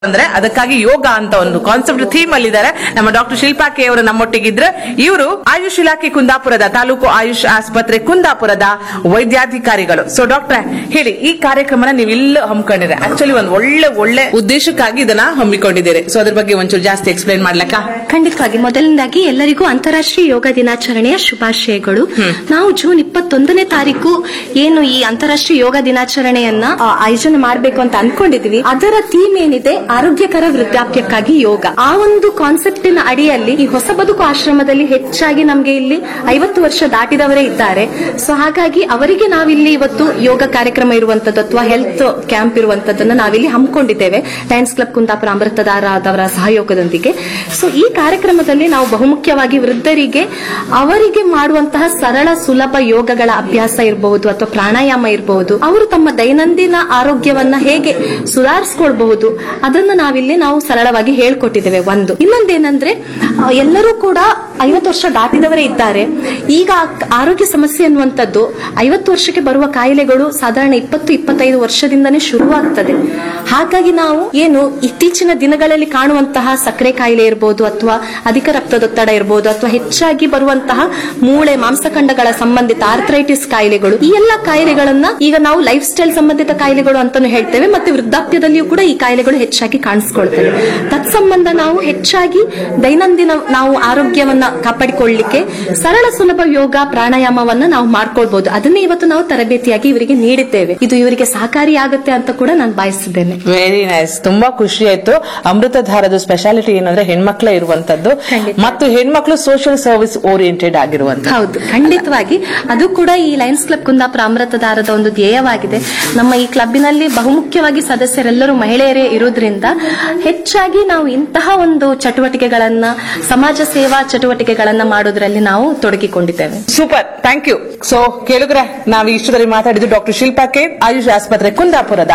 ಅಂದ್ರೆ ಅದಕ್ಕಾಗಿ ಯೋಗ ಅಂತ ಒಂದು ಕಾನ್ಸೆಪ್ಟ್ ಥೀಮ್ ಅಲ್ಲಿ ಇದ್ದಾರೆ ನಮ್ಮ ಡಾಕ್ಟರ್ ಶಿಲ್ಪಾ ಕೆ ಅವರು ನಮ್ಮೊಟ್ಟಿಗಿದ್ರೆ ಇವರು ಆಯುಷ್ ಇಲಾಖೆ ಕುಂದಾಪುರದ ತಾಲೂಕು ಆಯುಷ್ ಆಸ್ಪತ್ರೆ ಕುಂದಾಪುರದ ವೈದ್ಯಾಧಿಕಾರಿಗಳು ಸೊ ಡಾಕ್ಟರ್ ಹೇಳಿ ಈ ಕಾರ್ಯಕ್ರಮನ ನೀವು ಇಲ್ಲ ಹಮ್ಮಿಕೊಂಡಿರಿ ಆಕ್ಚುಲಿ ಒಂದು ಒಳ್ಳೆ ಒಳ್ಳೆ ಉದ್ದೇಶಕ್ಕಾಗಿ ಇದನ್ನ ಹಮ್ಮಿಕೊಂಡಿದ್ದೀರಿ ಸೊ ಅದ್ರ ಬಗ್ಗೆ ಒಂಚೂರು ಜಾಸ್ತಿ ಎಕ್ಸ್ಪ್ಲೈನ್ ಮಾಡ್ಲಕ್ಕ ಖಂಡಿತವಾಗಿ ಮೊದಲನೇದಾಗಿ ಎಲ್ಲರಿಗೂ ಅಂತಾರಾಷ್ಟ್ರೀಯ ಯೋಗ ದಿನಾಚರಣೆಯ ಶುಭಾಶಯಗಳು ನಾವು ಜೂನ್ ಇಪ್ಪತ್ತೊಂದನೇ ತಾರೀಕು ಏನು ಈ ಅಂತಾರಾಷ್ಟ್ರೀಯ ಯೋಗ ದಿನಾಚರಣೆಯನ್ನ ಆ, ಆಯೋಜನೆ ಮಾಡಬೇಕು ಅಂತ ಅನ್ಕೊಂಡಿದ್ವಿ ಅದರ ಥೀಮ್ ಏನಿದೆ ಆರೋಗ್ಯಕರ ವೃದ್ಧಾಪ್ಯಕ್ಕಾಗಿ ಯೋಗ ಆ ಒಂದು ಕಾನ್ಸೆಪ್ಟಿನ ಅಡಿಯಲ್ಲಿ ಈ ಹೊಸ ಬದುಕು ಆಶ್ರಮದಲ್ಲಿ ಹೆಚ್ಚಾಗಿ ನಮ್ಗೆ ಇಲ್ಲಿ ಐವತ್ತು ವರ್ಷ ದಾಟಿದವರೇ ಇದ್ದಾರೆ ಸೊ ಹಾಗಾಗಿ ಅವರಿಗೆ ನಾವಿಲ್ಲಿ ಇವತ್ತು ಯೋಗ ಕಾರ್ಯಕ್ರಮ ಇರುವಂತದ್ದು ಅಥವಾ ಹೆಲ್ತ್ ಕ್ಯಾಂಪ್ ಇರುವಂತದ್ದನ್ನ ನಾವಿಲ್ಲಿ ಹಮ್ಮಿಕೊಂಡಿದ್ದೇವೆ ಲಯನ್ಸ್ ಕ್ಲಬ್ ಕುಂದಾಪುರ ಅಮೃತಧಾರದವರ ಸಹಯೋಗದೊಂದಿಗೆ ಸೊ ಈ ಕಾರ್ಯಕ್ರಮದಲ್ಲಿ ನಾವು ಬಹುಮುಖ್ಯವಾಗಿ ವೃದ್ಧರಿಗೆ ಅವರಿಗೆ ಮಾಡುವಂತಹ ಸರಳ ಸುಲಭ ಯೋಗಗಳ ಅಭ್ಯಾಸ ಇರಬಹುದು ಅಥವಾ ಪ್ರಾಣಾಯಾಮ ಇರಬಹುದು ಅವರು ತಮ್ಮ ದೈನಂದಿನ ಆರೋಗ್ಯವನ್ನ ಹೇಗೆ ಸುಧಾರಿಸಿಕೊಳ್ಬಹುದು ಅದನ್ನ ನಾವಿಲ್ಲಿ ನಾವು ಸರಳವಾಗಿ ಹೇಳ್ಕೊಟ್ಟಿದ್ದೇವೆ ಒಂದು ಇನ್ನೊಂದೇನಂದ್ರೆ ಆ, ಎಲ್ಲರೂ ಕೂಡ ಐವತ್ತು ವರ್ಷ ದಾಟಿದವರೇ ಇದ್ದಾರೆ ಈಗ ಆರೋಗ್ಯ ಸಮಸ್ಯೆ ಅನ್ನುವಂಥದ್ದು ಐವತ್ತು ವರ್ಷಕ್ಕೆ ಬರುವ ಕಾಯಿಲೆಗಳು ಸಾಧಾರಣ ಇಪ್ಪತ್ತು ಇಪ್ಪತ್ತೈದು ವರ್ಷದಿಂದನೇ ಶುರುವಾಗ್ತದೆ ಹಾಗಾಗಿ ನಾವು ಏನು ಇತ್ತೀಚಿನ ದಿನಗಳಲ್ಲಿ ಕಾಣುವಂತಹ ಸಕ್ಕರೆ ಕಾಯಿಲೆ ಇರಬಹುದು ಅಥವಾ ಅಧಿಕ ರಕ್ತದೊತ್ತಡ ಇರಬಹುದು ಅಥವಾ ಹೆಚ್ಚಾಗಿ ಬರುವಂತಹ ಮೂಳೆ ಮಾಂಸಖಂಡಗಳ ಸಂಬಂಧಿತ ಆರ್ಥರೈಟಿಸ್ ಕಾಯಿಲೆಗಳು ಈ ಎಲ್ಲ ಕಾಯಿಲೆಗಳನ್ನ ಈಗ ನಾವು ಲೈಫ್ ಸ್ಟೈಲ್ ಸಂಬಂಧಿತ ಕಾಯಿಲೆಗಳು ಅಂತಾನು ಹೇಳ್ತೇವೆ ಮತ್ತೆ ವೃದ್ಧಾಪ್ಯದಲ್ಲಿಯೂ ಕೂಡ ಈ ಕಾಯಿಲೆಗಳು ಹೆಚ್ಚಾಗಿ ಕಾಣಿಸ್ಕೊಳ್ತವೆ ತತ್ಸಂಬಂಧ ನಾವು ಹೆಚ್ಚಾಗಿ ದೈನಂದಿನ ನಾವು ಆರೋಗ್ಯವನ್ನ ಕಾಪಾಡಿಕೊಳ್ಳಲಿಕ್ಕೆ ಸರಳ ಸುಲಭ ಯೋಗ ಪ್ರಾಣಾಯಾಮವನ್ನ ನಾವು ಮಾಡ್ಕೊಳ್ಬಹುದು ಅದನ್ನೇ ಇವತ್ತು ನಾವು ತರಬೇತಿಯಾಗಿ ಇವರಿಗೆ ನೀಡಿದ್ದೇವೆ ಇದು ಇವರಿಗೆ ಸಹಕಾರಿಯಾಗುತ್ತೆ ಅಂತ ಕೂಡ ನಾನು ಭಾವಿಸಿದ್ದೇನೆ ವೆರಿ ನೈಸ್ ತುಂಬಾ ಖುಷಿ ಆಯ್ತು ಅಮೃತಧಾರದ ಸ್ಪೆಷಾಲಿಟಿ ಏನಂದ್ರೆ ಹೆಣ್ಮಕ್ಳೇ ಇರುವಂತದ್ದು ಖಂಡಿತ. ಮತ್ತು ಹೆಣ್ಮಕ್ಳು ಸೋಷಿಯಲ್ ಸರ್ವಿಸ್ ಓರಿಯೆಂಟೆಡ್ ಆಗಿರುವಂತ ಹೌದು ಖಂಡಿತವಾಗಿ ಅದು ಕೂಡ ಈ ಲಯನ್ಸ್ ಕ್ಲಬ್ ಕುಂದಾಪುರ ಅಮೃತಧಾರದ ಒಂದು ಧ್ಯೇಯವಾಗಿದೆ ನಮ್ಮ ಈ ಕ್ಲಬ್ಬಿನಲ್ಲಿ ಬಹುಮುಖ್ಯವಾಗಿ ಸದಸ್ಯರೆಲ್ಲರೂ ಮಹಿಳೆಯರೇ ಇರುವುದರಿಂದ ಹೆಚ್ಚಾಗಿ ನಾವು ಇಂತಹ ಒಂದು ಚಟುವಟಿಕೆಗಳನ್ನ ಸಮಾಜ ಸೇವಾ ಚಟುವಟಿಕೆಗಳನ್ನ ಮಾಡೋದ್ರಲ್ಲಿ ನಾವು ತೊಡಗಿಕೊಂಡಿದ್ದೇವೆ ಸೂಪರ್ ಥ್ಯಾಂಕ್ ಯು ಸೊ ಕೇಳಿದ್ರೆ ನಾವು ಇಷ್ಟದಲ್ಲಿ ಮಾತಾಡಿದ್ದು ಡಾಕ್ಟರ್ ಶಿಲ್ಪಾ ಕೆ ಆಯುಷ್ ಆಸ್ಪತ್ರೆ ಕುಂದಾಪುರದ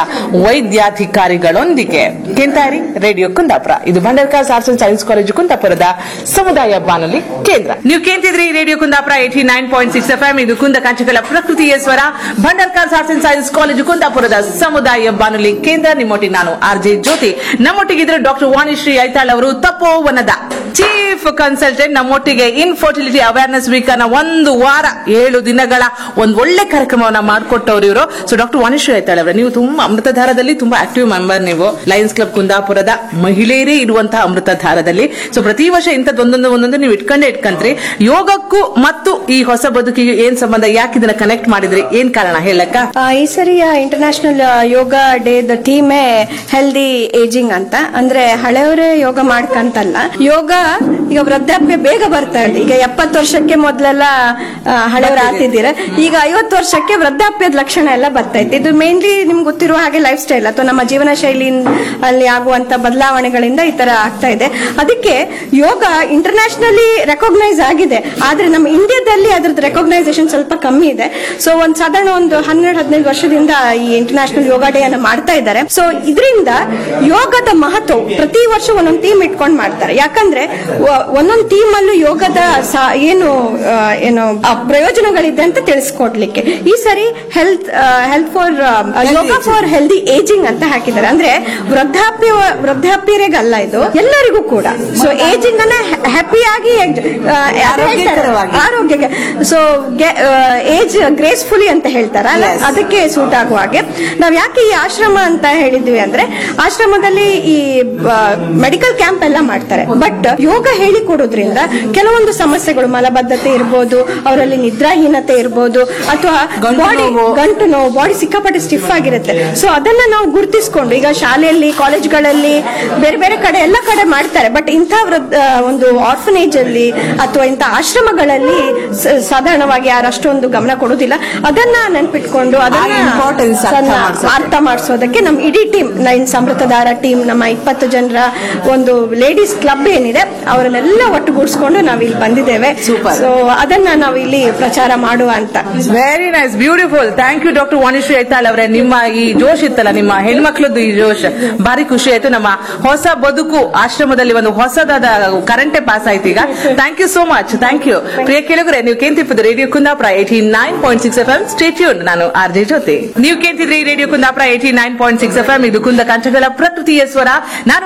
ವೈದ್ಯಾಧಿಕಾರಿಗಳೊಂದಿಗೆ ಕೆಂತಾರಿ ರೇಡಿಯೋ ಕುಂದಾಪುರ ಇದು Bhandarkar arts and science college ಕುಂದಾಪುರದ ಸಮುದಾಯ ಬಾನುಲಿ ಕೇಂದ್ರ ನೀವು ಕೇಳ್ತಿದ್ರಿ radio Kundapura eighty nine point six FM ಎಂ ಇದು ಕುಂದ ಕಂಚಕಲ ಪ್ರಕೃತಿಯ ಸ್ವರ Bhandarkar arts and science college ಕುಂದಾಪುರದ ಸಮುದಾಯ ಬಾನುಲಿ ಕೇಂದ್ರ ನಿಮ್ಮೊಟ್ಟಿಗೆ ನಾನು ಆರ್ ಜೆ ಜ್ಯೋತಿ ನಮ್ಮೊಟ್ಟಿಗಿದ್ರೆ ಡಾಕ್ಟರ್ ವಾಣಿಶ್ರೀ ಐತಾಳ್ ಅವರು ತಪೋವನದ ಚೀಫ್ ಕನ್ಸಲ್ಟೆಂಟ್ ನಮ್ಮೊಟ್ಟಿಗೆ ಇನ್ಫರ್ಟಿಲಿಟಿ ಅವೇರ್ನೆಸ್ ವೀಕ್ ಅನ್ನ ಒಂದು ವಾರ ಏಳು ದಿನಗಳ ಒಂದು ಒಳ್ಳೆ ಕಾರ್ಯಕ್ರಮವನ್ನ ಮಾಡಿಕೊಟ್ಟವ್ರು ಇವರು ಸೊ ಡಾಕ್ಟರ್ ವಾಣಿಶ್ರೀ ಐತಾಳ್ ಅವರೇ ನೀವು ತುಂಬಾ ಅಮೃತಧಾರದಲ್ಲಿ ತುಂಬಾ ಆಕ್ಟಿವ್ ಮೆಂಬರ್ ನೀವು ಲಯನ್ಸ್ ಕ್ಲಬ್ ಕುಂದಾಪುರದ ಮಹಿಳೆಯರೇ ಇರುವಂತಹ ಅಮೃತಧಾರದಲ್ಲಿ ಸೊ ಪ್ರತಿ ವರ್ಷ ಇಂಥದ್ದು ಒಂದೊಂದು ಒಂದೊಂದು ನೀವು ಇಟ್ಕೊಂಡೇ ಇಟ್ಕೊಂಡ್ರಿ ಯೋಗಕ್ಕೂ ಮತ್ತು ಈ ಹೊಸ ಬದುಕಿಗೆ ಏನ್ ಸಂಬಂಧ ಯಾಕೆ ಇದನ್ನ ಕನೆಕ್ಟ್ ಮಾಡಿದ್ರಿ ಏನ್ ಕಾರಣ ಹೇಳಕ್ಕ ಆ, ಈ ಸರಿಯ ಇಂಟರ್ನ್ಯಾಷನಲ್ ಯೋಗ ಡೇ ದ ಥೀಮೇ ಹೆಲ್ದಿ ಏಜಿಂಗ್ ಅಂತ ಅಂದ್ರೆ ಹಳೆಯವರೇ ಯೋಗ ಮಾಡ್ಕಂತಲ್ಲ ಯೋಗ ಈಗ ವೃದ್ಧಾಪ್ಯ ಬೇಗ ಬರ್ತಾ ಇದೆ ಈಗ ಎಪ್ಪತ್ತು ವರ್ಷಕ್ಕೆ ಮೊದಲೆಲ್ಲ ಹಳೆಯವರು ಆತಿದ್ದೀರ ಈಗ ಐವತ್ತು ವರ್ಷಕ್ಕೆ ವೃದ್ಧಾಪ್ಯದ ಲಕ್ಷಣ ಎಲ್ಲ ಬರ್ತೈತೆ ಇದು ಮೇನ್ಲಿ ನಿಮ್ಗೆ ಗೊತ್ತಿರುವ ಹಾಗೆ ಲೈಫ್ ಸ್ಟೈಲ್ ಅಥವಾ ನಮ್ಮ ಜೀವನ ಶೈಲಿ ಅಲ್ಲಿ ಆಗುವಂತ ಬದಲಾವಣೆಗಳಿಂದ ಈ ತರ ಆಗ್ತಾ ಇದೆ ಅದಕ್ಕೆ ಯೋಗ ಇಂಟರ್ನ್ಯಾಷನಲಿ ರೆಕಾಗ್ನೈಸ್ ಆಗಿದೆ ಆದ್ರೆ ನಮ್ಮ ಇಂಡಿಯಾದಲ್ಲಿ ಅದ್ರದ್ದು ರೆಕಾಗ್ನೈಸೇಷನ್ ಸ್ವಲ್ಪ ಕಮ್ಮಿ ಇದೆ ಸೊ ಒಂದ್ ಸಾಧಾರಣ ಒಂದು ಹನ್ನೆರಡು ಹದಿನೈದು ವರ್ಷದಿಂದ ಈ ಇಂಟರ್ನ್ಯಾಷನಲ್ ಯೋಗ ಡೇ ಅನ್ನ ಮಾಡ್ತಾ ಇದ್ದಾರೆ ಸೊ ಇದರಿಂದ ಯೋಗದ ಮಹತ್ವ ಪ್ರತಿ ವರ್ಷ ಒಂದೊಂದು ಥೀಮ್ ಇಟ್ಕೊಂಡು ಮಾಡ್ತಾರೆ ಯಾಕಂದ್ರೆ ವ- ಒಂದೊಂದು ಥೀಮ್ ಅಲ್ಲೂ ಯೋಗದ ಸ- ಏನು ಆ, ಏನು ಆ, ಪ್ರಯೋಜನಗಳಿದೆ ಅಂತ ತಿಳಿಸ್ಕೊಡ್ಲಿಕ್ಕೆ ಈ ಸರಿ health health for yoga for healthy ageing ಅಂತ ಹಾಕಿದ್ದಾರೆ ಅಂದ್ರೆ ವೃದ್ಧಾಪ್ಯ ವೃದ್ಧಾಪ್ಯರಿಗಲ್ಲ ಇದು ಎಲ್ಲರಿಗೂ ಕೂಡ ಸೊ ಏಜಿಂಗ್ ಅನ್ನ ಹ್ಯಾಪಿಯಾಗಿ ಆರೋಗ್ಯಕರವಾಗಿ. ಆರೋಗ್ಯಕ್ಕೆ ಸೊ ಏಜ್ ಗ್ರೇಸ್ಫುಲಿ ಅಂತ ಹೇಳ್ತಾರಲ್ಲ ಅದಕ್ಕೆ ಸೂಟ್ ಆಗುವ ಹಾಗೆ ನಾವ್ ಯಾಕೆ ಈ ಆಶ್ರಮ ಅಂತ ಹೇಳಿದ್ವಿ ಅಂದ್ರೆ ಆಶ್ರಮದಲ್ಲಿ ಈ ಮೆಡಿಕಲ್ ಕ್ಯಾಂಪ್ ಎಲ್ಲ ಮಾಡ್ತಾರೆ ಬಟ್ ಯೋಗ ಹೇಳಿಕೊಡೋದ್ರಿಂದ ಕೆಲವೊಂದು ಸಮಸ್ಯೆಗಳು ಮಲಬದ್ಧತೆ ಇರ್ಬೋದು ಅವರಲ್ಲಿ ನಿದ್ರಾಹೀನತೆ ಇರ್ಬೋದು ಅಥವಾ ಗಂಟು ಬಾಡಿ ನೋವು. ಗಂಟು ನೋವು ಬಾಡಿ ಸಿಕ್ಕಾಪಟ್ಟೆ ಸ್ಟಿಫ್ ಆಗಿರುತ್ತೆ ಸೊ ಅದನ್ನ ನಾವು ಗುರುತಿಸ್ಕೊಂಡು ಈಗ ಶಾಲೆಯಲ್ಲಿ ಕಾಲೇಜ್ಗಳಲ್ಲಿ ಬೇರೆ ಬೇರೆ ಕಡೆ ಎಲ್ಲ ಕಡೆ ಮಾಡ್ತಾರೆ ಬಟ್ ಇಂಥ ವೃದ್ಧ ಒಂದು ಆರ್ಫನೇಜ್ ಅಲ್ಲಿ ಅಥವಾ ಇಂಥ ಆಶ್ರಮಗಳಲ್ಲಿ ಸ- ಸಾಧಾರಣವಾಗಿ ಯಾರು ಅಷ್ಟೊಂದು ಗಮನ ಕೊಡುದಿಲ್ಲ ಅದನ್ನ ನೆನ್ಪಿಟ್ಕೊಂಡು ಅದನ್ನ ಆ importance ಅರ್ಥ ಸಣ್ಣ ಮಾಡ್ಸೋಕೆ. ಅರ್ಥ ಮಾಡಿಸೋದಕ್ಕೆ ನಮ್ಮ ಇಡೀ ಟೀಮ್ ನೈನ್ ಸಮೃದ್ಧದಾರ ಟೀಮ್ ನಮ್ಮ ಇಪ್ಪತ್ತು ಜನರ ಒಂದು ಲೇಡೀಸ್ ಕ್ಲಬ್ ಏನಿದೆ ಅವರನ್ನೆಲ್ಲ ಒಟ್ಟುಗೂಡಿಸ್ಕೊಂಡು ನಾವು ಇಲ್ಲಿ ಬಂದಿದ್ದೇವೆ Super. ಸೊ ಅದನ್ನ ನಾವು ಇಲ್ಲಿ ಪ್ರಚಾರ ಮಾಡುವ ಅಂತ very nice beautiful thank you doctor Vanishree Aithal ಅವರೇ ನಿಮ್ಮ ಈ ಜೋಶ್ ಇತ್ತಲ್ಲ ನಿಮ್ಮ ಹೆಣ್ಮಕ್ಳದ್ದು ಈ ಜೋಶ್ ಭಾರಿ ಖುಷಿ ಆಯ್ತು ನಮ್ಮ ಹೊಸ ಬದುಕು ಆಶ್ರಮದಲ್ಲಿ ಒಂದು ಹೊಸದಾದ ಕರೆಂಟೇ ಪಾಸ್ ಆಯ್ತು ಈಗ thank you so much thank you ಪ್ರಿಯ ಕೇಳಿದ್ರೆ ನೀವು ಕೇಂತಿಪ್ಪದು radio Kundapura eighty nine point six FM ಎಂ ಸ್ಟೇಟ್ಯೂನ್ ನಾನು ಆರ್ ಜೆ ಜೊತೆ ನೀವು ಕೇಳ್ತಿದ್ರಿ radio Kundapura eighty nine point six FM ಎಂ ಇದು ಕುಂದ ಕಂಚಗಳ ಪ್ರತಿ ಡಾಕ್ಟರ್ ಟಿ ಎಸ್ ವರ ನಾನು